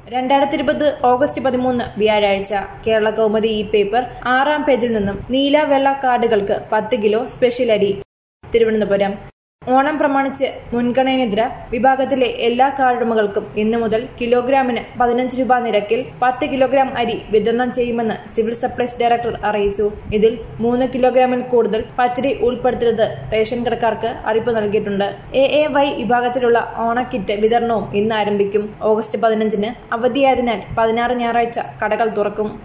രണ്ടായിരത്തി ഇരുപത് ഓഗസ്റ്റ് പതിമൂന്ന് വ്യാഴാഴ്ച കേരള കൗമുദി ഈ പേപ്പർ ആറാം പേജിൽ നിന്നും നീല വെള്ള കാർഡുകൾക്ക് പത്ത് കിലോ സ്പെഷ്യൽ അരി തിരുവനന്തപുരം ഓണം പ്രമാണിച്ച് മുൻഗണനേതര വിഭാഗത്തിലെ എല്ലാ കാർഡുടമകൾക്കും ഇന്നു മുതൽ കിലോഗ്രാമിന് പതിനഞ്ച് രൂപ നിരക്കിൽ പത്ത് കിലോഗ്രാം അരി വിതരണം ചെയ്യുമെന്ന് സിവിൽ സപ്ലൈസ് ഡയറക്ടർ അറിയിച്ചു ഇതിൽ മൂന്ന് കിലോഗ്രാമിൽ കൂടുതൽ പച്ചരി ഉൾപ്പെടുത്തരുത് റേഷൻ കടക്കാർക്ക് അറിയിപ്പ് നൽകിയിട്ടുണ്ട് എ എ വൈ വിഭാഗത്തിലുള്ള ഓണക്കിറ്റ് വിതരണവും ഇന്ന് ആരംഭിക്കും ഓഗസ്റ്റ് പതിനഞ്ചിന് അവധിയായതിനാൽ പതിനാറ് ഞായറാഴ്ച കടകൾ തുറക്കും